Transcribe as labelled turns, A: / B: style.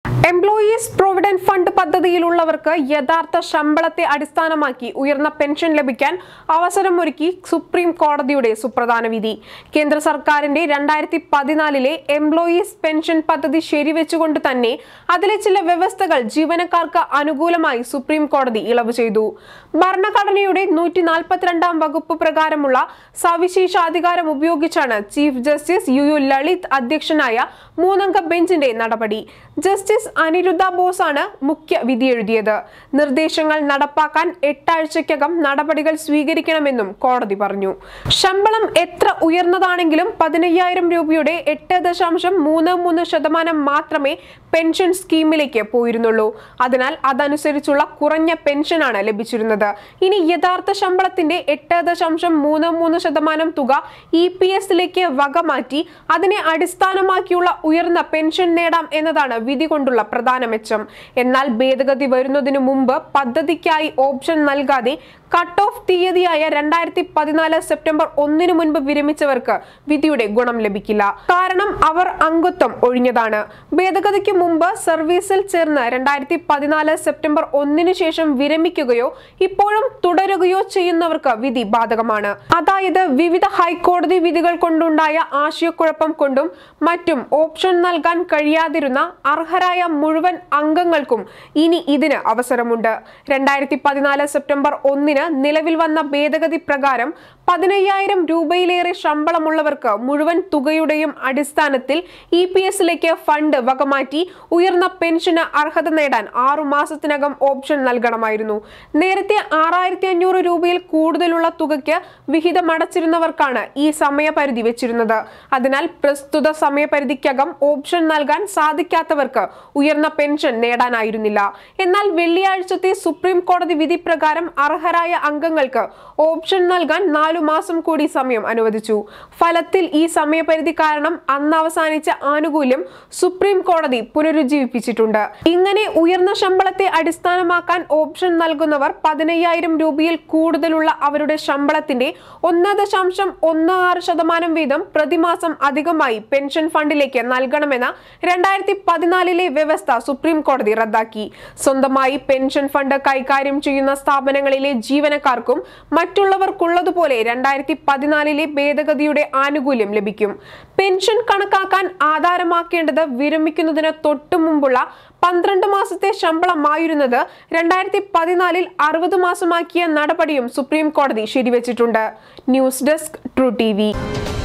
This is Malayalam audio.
A: എംപ്ലോയീസ് പ്രൊവിഡന്റ് ഫണ്ട് പദ്ധതിയിലുള്ളവർക്ക് യഥാർത്ഥ ശമ്പളത്തെ അടിസ്ഥാനമാക്കി ഉയർന്ന പെൻഷൻ ലഭിക്കാൻ അവസരമൊരുക്കി സുപ്രീം കോടതിയുടെ സുപ്രധാന വിധി കേന്ദ്ര സർക്കാരിന്റെ രണ്ടായിരത്തി പതിനാലിലെ എംപ്ലോയീസ് പെൻഷൻ പദ്ധതി ശരിവെച്ചുകൊണ്ട് തന്നെ അതിലെ ചില വ്യവസ്ഥകൾ ജീവനക്കാർക്ക് അനുകൂലമായി സുപ്രീം കോടതി ഇളവ് ചെയ്തു ഭരണഘടനയുടെ നൂറ്റി നാൽപ്പത്തിരണ്ടാം വകുപ്പ് പ്രകാരമുള്ള സവിശേഷാധികാരം ഉപയോഗിച്ചാണ് chief justice U U Lalit അധ്യക്ഷനായ മൂന്നംഗ ബെഞ്ചിന്റെ നടപടി ജസ്റ്റിസ് അനിരുദ്ധ ബോസാണ് മുഖ്യ വിധി എഴുതിയത് നിർദ്ദേശങ്ങൾ നടപ്പാക്കാൻ എട്ടാഴ്ചയ്ക്കകം നടപടികൾ സ്വീകരിക്കണമെന്നും കോടതി പറഞ്ഞു ശമ്പളം എത്ര ഉയർന്നതാണെങ്കിലും പതിനയ്യായിരം രൂപയുടെ എട്ട് ദശാംശം മൂന്ന് മൂന്ന് ശതമാനം മാത്രമേ പെൻഷൻ സ്കീമിലേക്ക് പോയിരുന്നുള്ളൂ അതിനാൽ അതനുസരിച്ചുള്ള കുറഞ്ഞ പെൻഷനാണ് ലഭിച്ചിരുന്നത് ഇനി യഥാർത്ഥ ശമ്പളത്തിന്റെ എട്ട് ദശാംശം മൂന്ന് മൂന്ന് ശതമാനം തുക ഇ പി എസിലേക്ക് വകമാറ്റി അതിനെ അടിസ്ഥാനമാക്കിയുള്ള ഉയർന്ന പെൻഷൻ നേടാം എന്നതാണ് വിധി കൊണ്ടുള്ള പ്രധാന മെച്ചം എന്നാൽ ഭേദഗതി വരുന്നതിനു മുമ്പ് പദ്ധതിക്കായി ഓപ്ഷൻ നൽകാതെ കട്ട് ഓഫ് തീയതിയായ രണ്ടായിരത്തി പതിനാല് സെപ്റ്റംബർ ഒന്നിനു മുൻപ് വിരമിച്ചവർക്ക് വിധിയുടെ ഗുണം ലഭിക്കില്ല കാരണം അവർ അംഗത്വം ഒഴിഞ്ഞതാണ് ഭേദഗതിക്ക് മുമ്പ് സർവീസിൽ ചേർന്ന് രണ്ടായിരത്തി പതിനാല് സെപ്റ്റംബർ ഒന്നിനു ശേഷം വിരമിക്കുകയോ ഇപ്പോഴും തുടരുകയോ ചെയ്യുന്നവർക്ക് വിധി ബാധകമാണ് അതായത് വിവിധ ഹൈക്കോടതി വിധികൾ കൊണ്ടുണ്ടായ ആശയക്കുഴപ്പം കൊണ്ടും മറ്റും ഓപ്ഷൻ നൽകാൻ കഴിയാതിരുന്ന അർഹരായ മുഴുവൻ അംഗങ്ങൾക്കും ഇനി ഇതിന് അവസരമുണ്ട് രണ്ടായിരത്തി പതിനാല് സെപ്റ്റംബർ ഒന്നിന് നിലവിൽ വന്ന ഭേദഗതി പ്രകാരം പതിനയ്യായിരം രൂപയിലേറെ ശമ്പളമുള്ളവർക്ക് മുഴുവൻ തുകയുടെയും അടിസ്ഥാനത്തിൽ ഇ പി എസിലേക്ക് ഫണ്ട് വകമാറ്റി ഉയർന്ന പെൻഷന് അർഹത നേടാൻ ആറു മാസത്തിനകം ഓപ്ഷൻ നൽകണമായിരുന്നു നേരത്തെ ആറായിരത്തി അഞ്ഞൂറ് രൂപയിൽ കൂടുതലുള്ള തുകയ്ക്ക് വിഹിതമടച്ചിരുന്നവർക്കാണ് ഈ സമയപരിധി വെച്ചിരുന്നത് അതിനാൽ പ്രസ്തുത സമയപരിധിക്കകം ഓപ്ഷൻ നൽകാൻ സാധിക്കാത്തവർക്ക് ഉയർന്ന പെൻഷൻ നേടാനായിരുന്നില്ല എന്നാൽ വെള്ളിയാഴ്ചത്തെ സുപ്രീം കോടതി വിധി പ്രകാരം അർഹരായ അംഗങ്ങൾക്ക് ഓപ്ഷൻ നൽകാൻ നാലു മാസം കൂടി സമയം അനുവദിച്ചു ഫലത്തിൽ ഈ സമയപരിധി കാരണം അന്ന് അവസാനിച്ച ആനുകൂല്യം സുപ്രീം കോടതി പുനരുജ്ജീവിപ്പിച്ചിട്ടുണ്ട് ഇങ്ങനെ ഉയർന്ന ശമ്പളത്തെ അടിസ്ഥാനമാക്കാൻ ഓപ്ഷൻ നൽകുന്നവർ പതിനയ്യായിരം രൂപയിൽ കൂടുതലുള്ള അവരുടെ ശമ്പളത്തിന്റെ ഒന്ന് ദശാംശം ഒന്ന് ആറ് ശതമാനം വീതം പ്രതിമാസം അധികമായി പെൻഷൻ ഫണ്ടിലേക്ക് നൽകണമെന്ന രണ്ടായിരത്തി പതിനാലിലെ വ്യവസ്ഥ സുപ്രീം കോടതി റദ്ദാക്കി സ്വന്തമായി പെൻഷൻ ഫണ്ട് കൈകാര്യം ചെയ്യുന്ന സ്ഥാപനങ്ങളിലെ ജീവനക്കാർക്കും മറ്റുള്ളവർക്കുള്ളതുപോലെ രണ്ടായിരത്തി പതിനാലിലെ ഭേദഗതിയുടെ ആനുകൂല്യം ലഭിക്കും പെൻഷൻ കണക്കാക്കാൻ ആധാരമാക്കേണ്ടത് വിരമിക്കുന്നതിന് തൊട്ടു മുമ്പുള്ള പന്ത്രണ്ട് മാസത്തെ ശമ്പളമായിരുന്നത് രണ്ടായിരത്തി പതിനാലിൽ അറുപത് മാസമാക്കിയ നടപടിയും സുപ്രീം കോടതി ശരിവെച്ചിട്ടുണ്ട് ന്യൂസ് ഡെസ്ക് ട്രൂ ടി